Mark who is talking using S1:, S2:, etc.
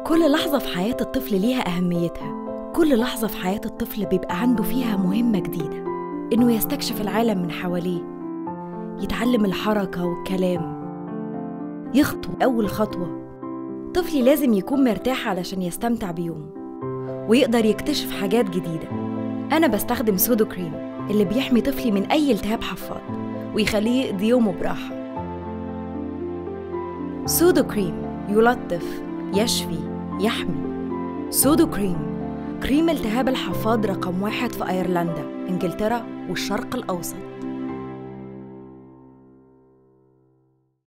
S1: كل لحظة في حياة الطفل ليها أهميتها كل لحظة في حياة الطفل بيبقى عنده فيها مهمة جديدة إنه يستكشف العالم من حواليه يتعلم الحركة والكلام يخطو أول خطوة طفلي لازم يكون مرتاح علشان يستمتع بيومه ويقدر يكتشف حاجات جديدة أنا بستخدم سودو كريم اللي بيحمي طفلي من أي التهاب حفاض ويخليه يقضي يومه براحة سودو كريم يلطف يشفي يحمي سودو كريم كريم التهاب الحفاض رقم واحد في أيرلندا إنجلترا والشرق الأوسط